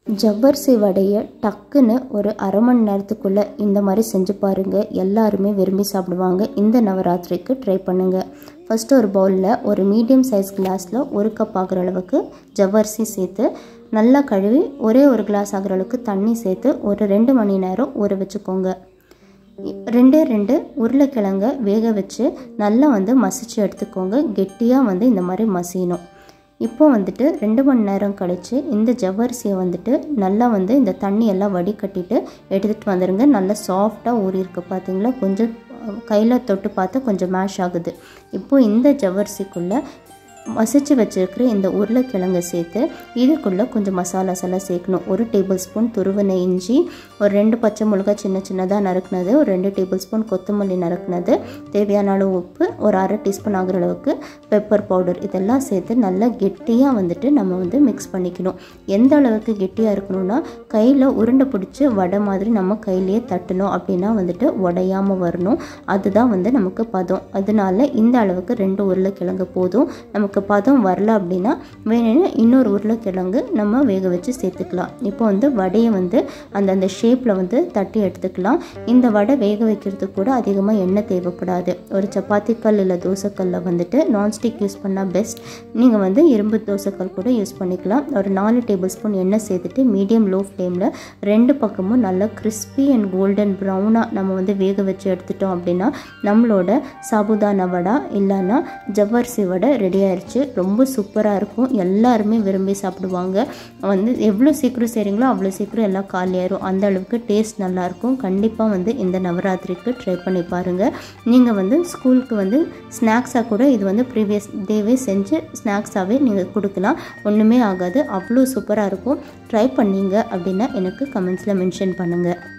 ஜவ்வரிசி வடையை டக்குன்னு ஒரு அரை மணி நேரத்துக்குள்ளே இந்த மாதிரி செஞ்சு பாருங்கள் எல்லாருமே விரும்பி சாப்பிடுவாங்க இந்த நவராத்திரிக்கு ட்ரை பண்ணுங்கள் ஃபஸ்ட்டு ஒரு பவுலில் ஒரு மீடியம் சைஸ் கிளாஸில் ஒரு கப் ஆகிற அளவுக்கு ஜவ்வரிசி சேர்த்து நல்லா கழுவி ஒரே ஒரு கிளாஸ் ஆகிற அளவுக்கு தண்ணி சேர்த்து ஒரு ரெண்டு மணி நேரம் ஊற வச்சுக்கோங்க ரெண்டே ரெண்டு உருளைக்கிழங்க வேக வச்சு நல்லா வந்து மசிச்சு எடுத்துக்கோங்க கெட்டியாக வந்து இந்த மாதிரி மசியணும் இப்போ வந்துட்டு ரெண்டு மணி நேரம் கழித்து இந்த ஜவ்வரிசியை வந்துட்டு நல்லா வந்து இந்த தண்ணி எல்லாம் வடிகட்டிட்டு எடுத்துகிட்டு வந்துடுங்க நல்லா சாஃப்டாக ஊறியிருக்கு பார்த்தீங்களா கொஞ்சம் கையில் தொட்டு பார்த்து கொஞ்சம் மேஷ் ஆகுது இப்போது இந்த ஜவ்வரிசிக்குள்ளே மசிச்சு வச்சுருக்கிற இந்த உருளைக்கிழங்கை சேர்த்து இதுக்குள்ளே கொஞ்சம் மசாலாஸ் எல்லாம் சேர்க்கணும் ஒரு டேபிள் ஸ்பூன் துருவின இஞ்சி ஒரு ரெண்டு பச்சை மிளகாய் சின்ன சின்னதாக நறுக்குனது ஒரு ரெண்டு டேபிள் ஸ்பூன் கொத்தமல்லி நறுக்குனது தேவையான அளவு உப்பு ஒரு அரை டீஸ்பூன் ஆகிற அளவுக்கு பெப்பர் பவுடர் இதெல்லாம் சேர்த்து நல்லா கெட்டியாக வந்துட்டு நம்ம வந்து மிக்ஸ் பண்ணிக்கணும் எந்த அளவுக்கு கெட்டியாக இருக்கணும்னா கையில் உருண்டை பிடிச்சி வடை மாதிரி நம்ம கையிலேயே தட்டணும் அப்படின்னா வந்துட்டு உடையாமல் வரணும் அதுதான் வந்து நமக்கு பதம் அதனால இந்த அளவுக்கு ரெண்டு உருளைக்கிழங்கு போதும் நமக்கு நமக்கு பதம் வரல அப்படின்னா வேணும்னா இன்னொரு உருளைக்கிழங்கு நம்ம வேக வச்சு சேர்த்துக்கலாம் இப்போ வந்து வடையை வந்து அந்தந்த ஷேப்பில் வந்து தட்டி எடுத்துக்கலாம் இந்த வடை வேக வைக்கிறதுக்கு கூட அதிகமாக எண்ணெய் தேவைப்படாது ஒரு சப்பாத்தி கல் இல்லை தோசைக்கல்லில் வந்துட்டு நான்ஸ்டிக் யூஸ் பண்ணால் பெஸ்ட் நீங்கள் வந்து இரும்பு தோசைக்கல் கூட யூஸ் பண்ணிக்கலாம் ஒரு நாலு டேபிள் ஸ்பூன் எண்ணெய் சேர்த்துட்டு மீடியம் லோ ஃப்ளேமில் ரெண்டு பக்கமும் நல்லா கிறிஸ்பி அண்ட் கோல்டன் ப்ரௌனாக நம்ம வந்து வேக வச்சு எடுத்துட்டோம் அப்படின்னா நம்மளோட சாபுதானா வடை இல்லைன்னா ஜவ்வரிசி வடை ரெடி ஆயிடுச்சு ரொம்ப சூப்பராக இருக்கும் எல்லாருமே விரும்பி சாப்பிடுவாங்க வந்து எவ்வளோ சீக்கிரம் செய்கிறீங்களோ அவ்வளோ சீக்கிரம் எல்லாம் காலியாயிரும் அந்த அளவுக்கு டேஸ்ட் நல்லாயிருக்கும் கண்டிப்பாக வந்து இந்த நவராத்திரிக்கு ட்ரை பண்ணி பாருங்கள் நீங்கள் வந்து ஸ்கூலுக்கு வந்து ஸ்நாக்ஸாக கூட இது வந்து ப்ரீவியஸ் டேவே செஞ்சு ஸ்நாக்ஸாகவே நீங்கள் கொடுக்கலாம் ஒன்றுமே ஆகாது அவ்வளோ சூப்பராக இருக்கும் ட்ரை பண்ணீங்க அப்படின்னா எனக்கு கமெண்ட்ஸில் மென்ஷன் பண்ணுங்கள்